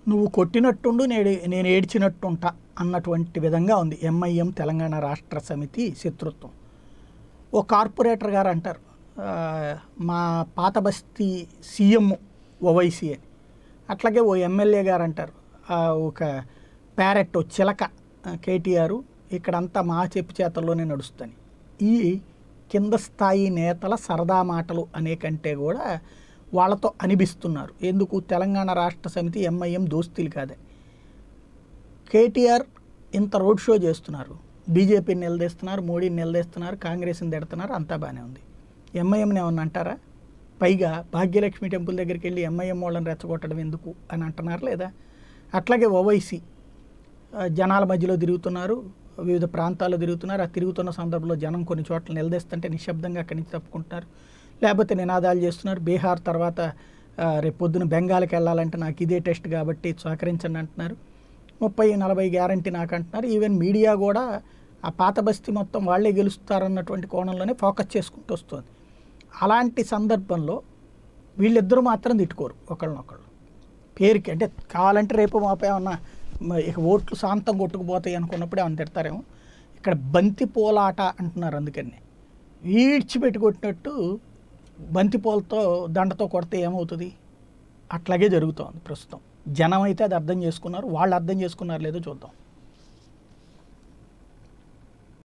నువ్వు కొట్టినట్టుండు నేడు నేను ఏడ్చినట్టుంటా అన్నటువంటి విధంగా ఉంది ఎంఐఎం తెలంగాణ రాష్ట్ర సమితి శత్రుత్వం ఓ కార్పొరేటర్ గారు అంటారు ఆ, మా పాత బస్తీ సీఎం ఓవైసీ అని అట్లాగే ఓ ఎమ్మెల్యే గారు అంటారు ఆ, ఒక ప్యారెట్ ఓ చిలక ఆ, కేటీఆర్ ఇక్కడంతా మా చెప్పు చేతల్లోనే నడుస్తుంది ఈ కింద స్థాయి నేతల సరదా మాటలు అనే కంటే కూడా వాళ్ళతో అనిపిస్తున్నారు ఎందుకు తెలంగాణ రాష్ట్ర సమితి ఎంఐఎం దోస్తీలు కాదని కేటీఆర్ ఇంత రోడ్ షో చేస్తున్నారు బీజేపీని నిలదీస్తున్నారు మోడీని నిలదీస్తున్నారు కాంగ్రెస్ని తిడుతున్నారు అంతా బాగానే ఉంది ఎంఐఎంని ఏమన్నా అంటారా పైగా భాగ్యలక్ష్మి టెంపుల్ దగ్గరికి వెళ్ళి ఎంఐఎం వాళ్ళని రెచ్చగొట్టడం ఎందుకు అని అంటున్నారు లేదా అట్లాగే ఓవైసీ ఆ, జనాల మధ్యలో తిరుగుతున్నారు వివిధ ప్రాంతాల్లో తిరుగుతున్నారు ఆ తిరుగుతున్న సందర్భంలో జనం కొన్ని చోట్ల నిలదీస్తుంటే నిశ్శబ్దంగా అక్కడి నుంచి తప్పుకుంటున్నారు లేకపోతే నినాదాలు చేస్తున్నారు బీహార్ తర్వాత ఆ, రేపు పొద్దున బెంగాల్కి వెళ్ళాలంటే నాకు ఇదే టెస్ట్ కాబట్టి సహకరించండి అంటున్నారు ముప్పై నలభై గ్యారంటీ నాకు అంటున్నారు ఈవెన్ మీడియా కూడా ఆ పాత బస్తీ మొత్తం వాళ్ళే గెలుస్తారన్నటువంటి కోణంలోనే ఫోకస్ చేసుకుంటూ వస్తుంది అలాంటి సందర్భంలో వీళ్ళిద్దరూ మాత్రం తిట్టుకోరు ఒకళ్ళనొకళ్ళు పేరుకి అంటే కావాలంటే రేపు మాపై ఏమన్నా మ- ఇక ఓట్లు శాంతం కొట్టుకుపోతాయి అనుకున్నప్పుడు ఏమన్నా తిడతారేమో ఇక్కడ బంతి పోలాట అంటున్నారు అందుకని ఈడ్చిపెట్టి కొట్టినట్టు బంతి పూలతో దండతో కొడితే ఏమవుతుంది అట్లాగే జరుగుతోంది ప్రస్తుతం జనం అయితే అది అర్థం చేసుకున్నారు వాళ్ళు అర్థం చేసుకున్నారు లేదో చూద్దాం